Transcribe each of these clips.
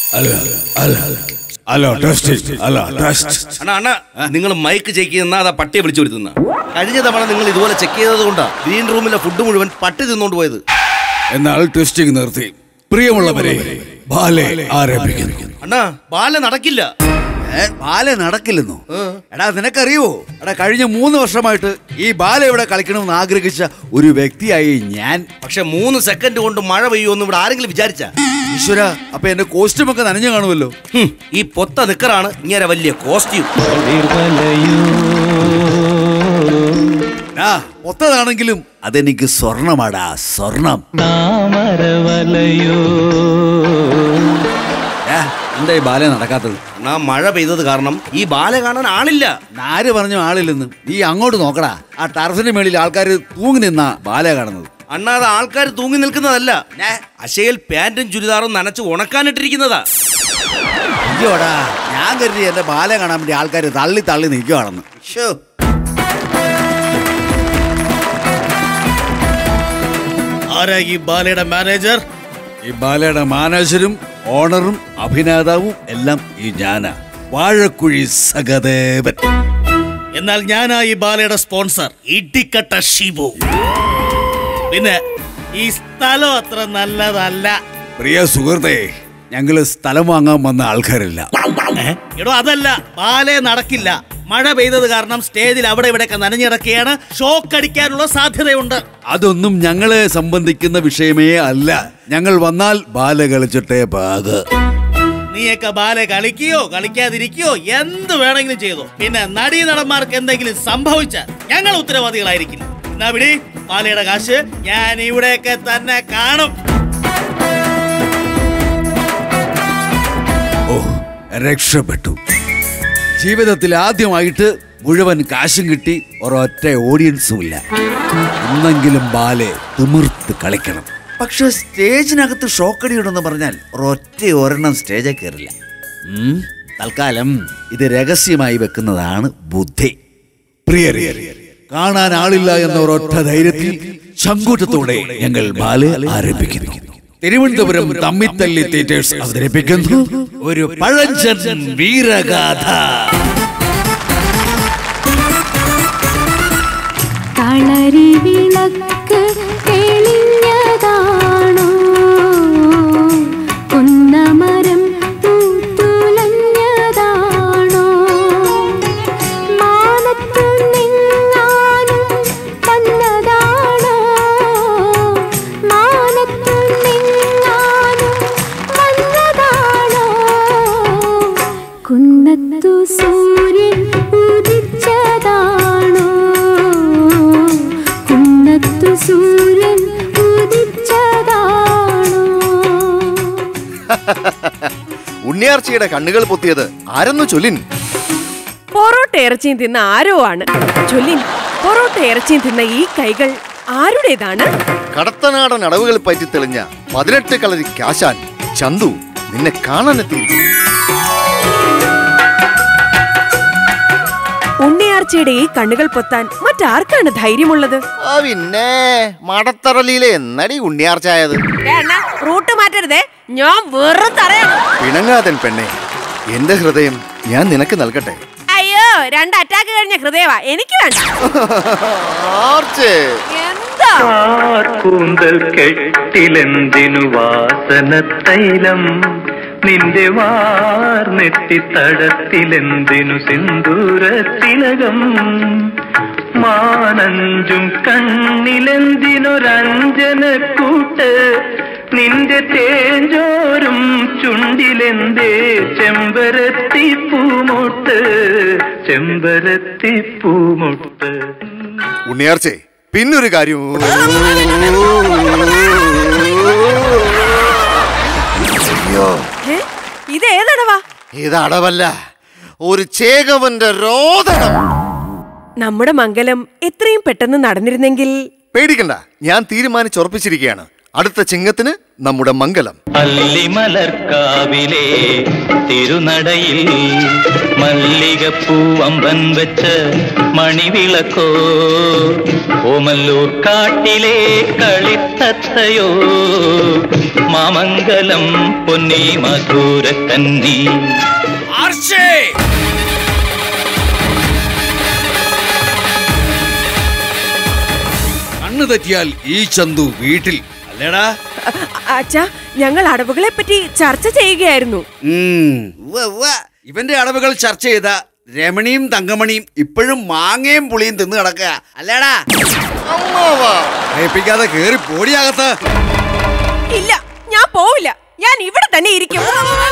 അല്ല അല്ല അല്ല ടെസ്റ്റ് അല്ല ടെസ്റ്റ് അണ്ണാ അണ്ണാ നിങ്ങൾ മൈക്ക് ചെക്ക് ചെയ്യുന്ന അതാ പട്ടിയെ വിളിച്ചു വരുത്തുന്ന കഴിഞ്ഞ തവണ നിങ്ങൾ ഇതുപോലെ ചെക്ക് ചെയ്തത് കൊണ്ടാ ഗ്രീൻ റൂമിലെ ഫുഡ് മുഴുവൻ പട്ടി തിന്നോണ്ട് പോയത് എന്നാൽ ടെസ്റ്റിംഗ് നിർത്തി പ്രിയമുള്ളവരെ ബാലെ ആരംഭിക്കുന്നു അണ്ണാ ബാല നടക്കില്ല ഏ, ബാല നടക്കില്ലെന്നോ എടാ നിനക്കറിയുവോ എടാ കഴിഞ്ഞ മൂന്ന് വർഷമായിട്ട് ഈ ബാല ഇവിടെ കളിക്കണമെന്ന് ആഗ്രഹിച്ച ഒരു വ്യക്തിയായി ഞാൻ പക്ഷെ മൂന്ന് സെക്കൻഡ് കൊണ്ട് മഴ പെയ്യുമെന്ന് ഇവിടെ ആരെങ്കിലും വിചാരിച്ച ഈശ്വര അപ്പൊ എന്റെ കോസ്റ്റ്യൂം ഒക്കെ നനഞ്ഞു കാണുമല്ലോ ഈ പൊത്ത നിക്കറാണ് ഇങ്ങനെ വലിയ കോസ്റ്റ്യൂം ആ മൊത്തതാണെങ്കിലും അതെനിക്ക് സ്വർണമാടാ സ്വർണം ഏ, എന്താ ഈ ബാല നടക്കാത്തത് അണ്ണാ മഴ പെയ്തത് കാരണം ഈ ബാല കാണാൻ ആളില്ല ആര് പറഞ്ഞു ആളില്ലെന്ന് നീ അങ്ങോട്ട് നോക്കടാ ആ ടർഫിന്റെ മേളിൽ ആൾക്കാർ തൂങ്ങി നിന്നാ ബാല കാണുന്നത് അണ്ണാ അത് ആൾക്കാർ തൂങ്ങി നിൽക്കുന്നതല്ല അശയിൽ പാന്റും ചുരിദാറും നനച്ച് ഉണക്കാനിട്ടിരിക്കുന്നതാ അയ്യോടാ ഞാൻ കരുതി എന്റെ ബാല കാണാൻ വേണ്ടി ആൾക്കാർ തള്ളി തള്ളി നിൽക്കുവാണെന്ന് ഷോ ആരാ ഈ ബാലയുടെ മാനേജർ ഈ ബാലയുടെ മാനേജരും ഓണറും അഭിനേതാവും എല്ലാം ഈ ഞാനാ വാഴക്കുഴി സഹദേവൻ എന്നാൽ ഞാനാ ഈ ബാലയുടെ സ്പോൺസർ ഇടിക്കട്ട ഷിബു പിന്നെ ഈ സ്ഥലം അത്ര നല്ലതല്ല പ്രിയ സുഹൃത്തെ ഞങ്ങള് സ്ഥലം വാങ്ങാൻ വന്ന ആൾക്കാരല്ല എടോ അതല്ല ബാലെ നടക്കില്ല മഴ പെയ്തത് കാരണം സ്റ്റേജിൽ അവിടെ ഇവിടെയൊക്കെ നനഞ്ഞിടക്കുകയാണ് ഷോക്ക് അടിക്കാനുള്ള സാധ്യതയുണ്ട് അതൊന്നും ഞങ്ങളെ സംബന്ധിക്കുന്ന വിഷയമേ അല്ല ഞങ്ങൾ വന്നാൽ ബാല കളിച്ചിട്ടേ ബാഗ് നീയൊക്കെ ബാലെ കളിക്കുകയോ കളിക്കാതിരിക്കുകയോ എന്ത് വേണമെങ്കിലും ചെയ്തോ പിന്നെ നടീ നടന്മാർക്ക് എന്തെങ്കിലും സംഭവിച്ചാൽ ഞങ്ങൾ ഉത്തരവാദികളായിരിക്കില്ല എന്നാ വിടി ബാലയുടെ കാശ് ഞാൻ ഇവിടെയൊക്കെ തന്നെ കാണും ഓ രക്ഷപ്പെട്ടു ജീവിതത്തിൽ ആദ്യമായിട്ട് മുഴുവൻ കാശും കിട്ടി ഒരൊറ്റ ഓഡിയൻസും ഇല്ല ഇന്നെങ്കിലും ബാലെ തിമിർത്ത് കളിക്കണം പക്ഷെ സ്റ്റേജിനകത്ത് ഷോക്കടിയുണ്ടെന്ന് പറഞ്ഞാൽ ഒരൊറ്റ ഒരെണ്ണം സ്റ്റേജിൽ കയറില്ല ഉം, തൽക്കാലം ഇത് രഹസ്യമായി വെക്കുന്നതാണ് ബുദ്ധി പ്രിയരെ കാണാൻ ആളില്ല എന്ന ഒരൊറ്റ ധൈര്യത്തിൽ ചങ്കൂറ്റത്തോടെ ഞങ്ങൾ ബാലെ ആരംഭിക്കുന്നു തിരുവനന്തപുരം തമ്മിത്തല്ലി തിയേറ്റേഴ്സ് അവതരിപ്പിക്കുന്നു ഒരു പഴഞ്ചൻ വീരഗാഥ കളരി വിളക്ക് തെളിഞ്ഞതാണോ കുന്നമരം പൂത്തുലഞ്ഞതാണോ മാനത്തു നിന്നാനും വന്നതാണോ മാനത്തു നിന്നാനും വന്നതാണോ കുന്നത്തു സൂര്യൻ ഉദിച്ചതാണോ കുന്നത്തു സൂര്യൻ ഉദിച്ചതാണോ ഉണ്ണിയാർച്ചയുടെ കണ്ണുകൾ പൊത്തിയത് ആരെന്നു ചൊല്ലിൻ പൊറോട്ട ഇറച്ചിയും തിന്ന ആരോ ആണ് ചൊല്ലിൻ പൊറോട്ട ഇറച്ചിയും തിന്ന ഈ കൈകൾ ആരുടേതാണ് കടത്തനാടൻ അടവുകൾ പറ്റി തെളിഞ്ഞ പതിനെട്ട് കളരി കാശാൻ ചന്തു നിന്നെ കാണാനെത്തിയിരിക്കുന്നു ഉണ്ണിയാർച്ചയുടെ ഈ കണ്ണുകൾ പൊത്താൻ മറ്റാർക്കാണ് ധൈര്യമുള്ളത് ആ പിന്നെ മടത്തറലിയിലെ എന്നടി ഉണ്ണിയാർച്ചയായത് റൂട്ട് മാറ്റരുതേ ഞാൻ വെറും തറയാണ് പിണങ്ങാതൻ പെണ്ണെ എന്റെ ഹൃദയം ഞാൻ നിനക്ക് നൽകട്ടെ അയ്യോ രണ്ട് അറ്റാക്ക് കഴിഞ്ഞ ഹൃദയവാ എനിക്ക് വേണ്ട ആർച്ചേ എന്താ കൂന്തൽ കെട്ടിലെന്തിനു വാസന തൈലം നിന്റെ വാർനെറ്റിത്തടത്തിലെന്തിനു സിന്ദൂര തിലകം മാനഞ്ചും കണ്ണിലെന്തിനൊരഞ്ജന കൂട്ട് നിന്റെ തേജോരും ചുണ്ടിലെന്തേ ചെമ്പരത്തി പൂമൊട്ട് ചെമ്പരത്തി പൂമൊട്ട് ഉണ്ണിയാർച്ചേ പിന്നൊരു കാര്യം അയ്യോ ഏ? ഇത് ഏതടവാ ഇത് അടവല്ല ഒരു ചേകവന്റെ രോദനം നമ്മുടെ മംഗലം എത്രയും പെട്ടെന്ന് നടന്നിരുന്നെങ്കിൽ പേടിക്കണ്ട ഞാൻ തീരുമാനിച്ചുറപ്പിച്ചിരിക്കുകയാണ് അടുത്ത ചിങ്ങത്തിന് നമ്മുടെ മംഗലം അല്ലിമലർക്കാവിലെ തിരുനടയിൽ മല്ലികപ്പൂവമ്പൻ വെച്ച മണിവിളക്കോ ഓമല്ലൂർ കാട്ടിലെ കളിത്തത്തയോ മാമംഗലം പൊന്നി മധുര കന്നി കണ്ണു തെറ്റിയാൽ ഈ ചന്തു വീട്ടിൽ അല്ലേടാ അച്ഛാ ഞങ്ങൾ അടവുകളെ പറ്റി ചർച്ച ചെയ്യുകയായിരുന്നു ഉം, ഉവ്വ, ഉവ്വ. ഇവന്റെ അടവുകൾ ചർച്ച ചെയ്ത രമണിയും തങ്കമണിയും ഇപ്പോഴും മാങ്ങയും പുളിയും തിന്നു കിടക്കുക അല്ലേടാ ഭയപ്പിക്കാതെ കേറി പോടിയാകത്ത് ഇല്ല ഞാൻ പോവില്ല ഞാൻ ഇവിടെ തന്നെ ഇരിക്കും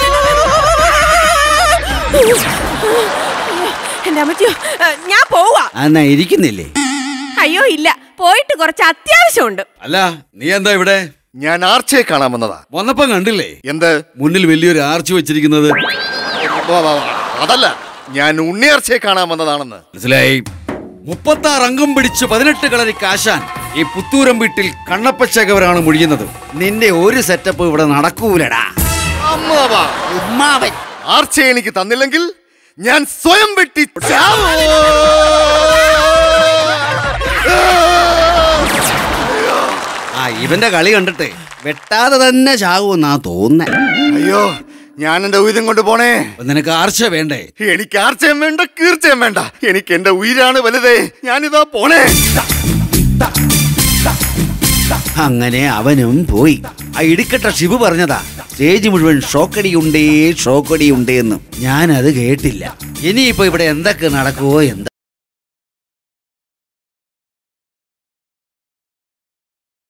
എന്റെ അമ്മച്ചിയോ ഞാൻ പോവാ എന്നാ ഇരിക്കുന്നില്ലേ അയ്യോ ഇല്ല പോയിട്ട് കുറച്ച് അത്യാവശ്യമുണ്ട് അല്ല നീ എന്താ ഇവിടെ ഞാൻ ആർച്ചയെ കാണാൻ വന്നതാ വന്നപ്പം കണ്ടില്ലേ എന്ത് മുന്നിൽ വലിയൊരു ആർച്ച് വെച്ചിരിക്കുന്നത് വാ, വാ, വാ. അതല്ല ഞാൻ ഉണ്ണിയാർച്ചയെ കാണാൻ വന്നതാണെന്ന് മനസ്സിലായി മുപ്പത്താറ് അംഗം പിടിച്ച് പതിനെട്ട് കളരി കാശാൻ ഈ പുത്തൂരം വീട്ടിൽ കണ്ണപ്പച്ചകവരാണ് മുഴിയുന്നത് നിന്റെ ഒരു സെറ്റപ്പ് ഇവിടെ നടക്കൂലടാ അമ്മാവാ. ഉമ്മാവൻ ആർച്ചയെ എനിക്ക് തന്നില്ലെങ്കിൽ ഞാൻ സ്വയം വെട്ടി ചാവും. ആ ഇവന്റെ കളി കണ്ടിട്ട് വെട്ടാതെ തന്നെ ചാകുമെന്നാ തോന്നുന്നേ അയ്യോ ഞാൻ എന്റെ ഉയരം കൊണ്ട് പോണേ അപ്പൊ നിനക്ക് ആർച്ച വേണ്ടേ എനിക്ക് ആർച്ചയും വേണ്ട കീർച്ചയും വേണ്ട എനിക്ക് എന്റെ ഉയിരാണ് വലുതേ ഞാനിതാ പോണേ അങ്ങനെ അവനും പോയി ആ ഇടുക്കട്ട ശിവു പറഞ്ഞതാ സ്റ്റേജ് മുഴുവൻ ഷോക്കടിയുണ്ടേ ഷോക്കടിയുണ്ടേ എന്ന് ഞാനത് കേട്ടില്ല ഇനിയിപ്പോ ഇവിടെ എന്തൊക്കെ നടക്കുവോ എന്താ